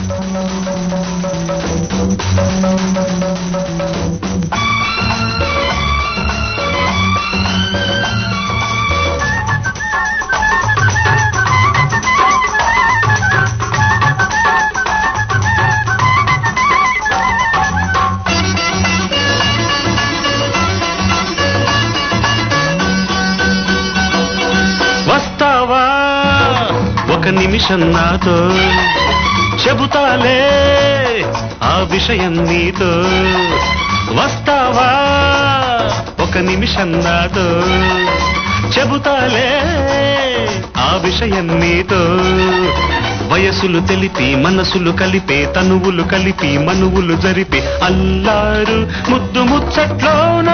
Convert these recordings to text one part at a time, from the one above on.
వస్తావా ఒక నిమిషం నాతో చెబుతాలే ఆ విషయం నీతో వస్తావా ఒక నిమిషం నాతో చెబుతాలే ఆ విషయం నీతో వయసులు తెలిపి మనసులు కలిపే తనువులు కలిపి మనువులు జరిపి అల్లారు ముద్దు ముచ్చట్లోనా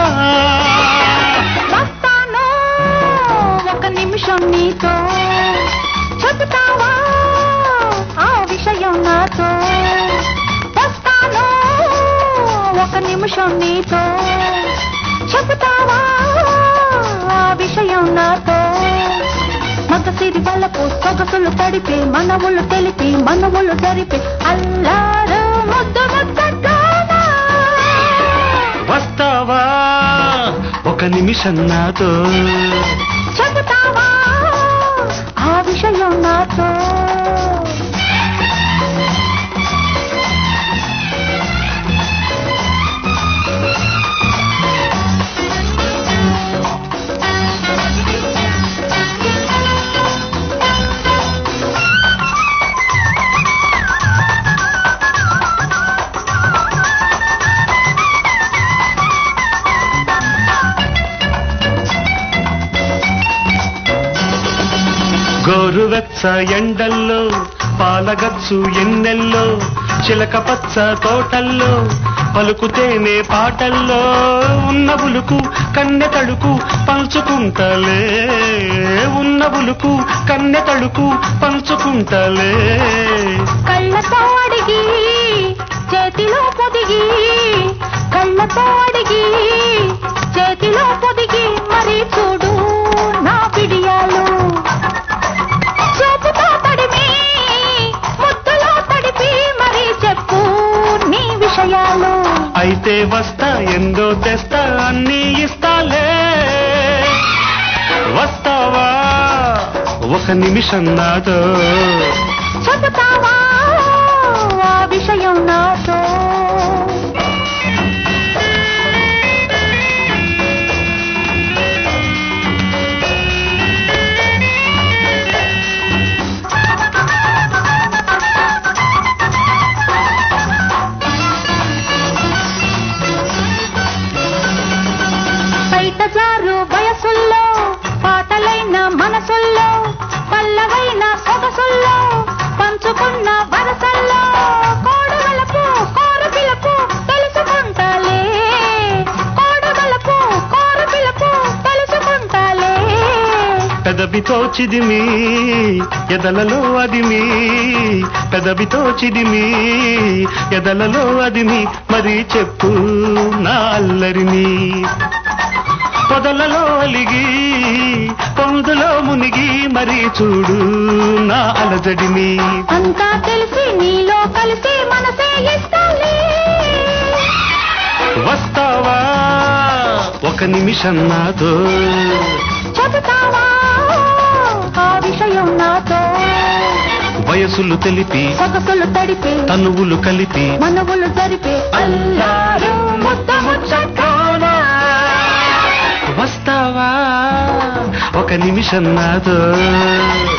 వస్తాను ఒక నిమిషం నీతో చెబుతావా ఆ విషయం నాతో వస్తాను ఒక నిమిషం నీతో చెబుతావా ఆ విషయం నాతో మగసిరి వల్లపు సొగసులు తడిపి మనవులు తెలిపి మనవులు జరిపి అల్లారు ముద్దు ముచ్చట్లోనా వస్తావా ఒక నిమిషం నాతో చెబుతావా ఆ విషయం నాతో గోరువెచ్చ ఎండల్లో పాలగచ్చు ఎన్నెల్లో చిలక పచ్చ తోటల్లో పలుకుతేనే పాటల్లో ఉన్న బులుకు కన్నె తడుకు పంచుకుంటలే ఉన్న బులుకు కన్నె తడుకు పంచుకుంటలే కళ్ళతో అడిగి చేతిలో పొదిగి కళ్ళతో అడిగి చేతిలో పొదిగి మరి చూడు నా పిడియాలు చేతితో తడిమి ముద్దులో తడిపి మరి చెప్పు నీ విషయాలు అయితే వస్తా ఎందో తెస్తా అన్నీ ఇస్తాలే వస్తావా ఒక నిమిషం నాతో చెబుతావా ఆ విషయం నాతో బయట జారు వయసుల్లో పాటలైన మనసుల్లో పల్లవైన సొగసుల్లో పంచుకున్న వరసల్లో కోడవలపు కోర పిలుపు తెలుసుకుంటాలే కోడవలపు కోర పిలుపు తెలుసుకుంటాలే పెదవితో చిదిమి ఎదలలో అదిమి పెదవితో చిదిమి ఎదలలో అదిమి మరి చెప్పు నా అల్లరిని పొదలలో అలిగి పొందులో మునిగి మరి చూడు నా అలజడిని అంతా తెలిసి నీలో కలిసి మనసే ఇస్తాలే వస్తావా ఒక నిమిషం నాతో చెబుతావా ఆ విషయం నాతో వయసులు తెలిపి సొగసులు తడిపే తనువులు కలిపి మనవులు జరిపే అల్లారు ముద్ద ముచ్చటోనా వస్తావా ఒక నిమిషం నాతో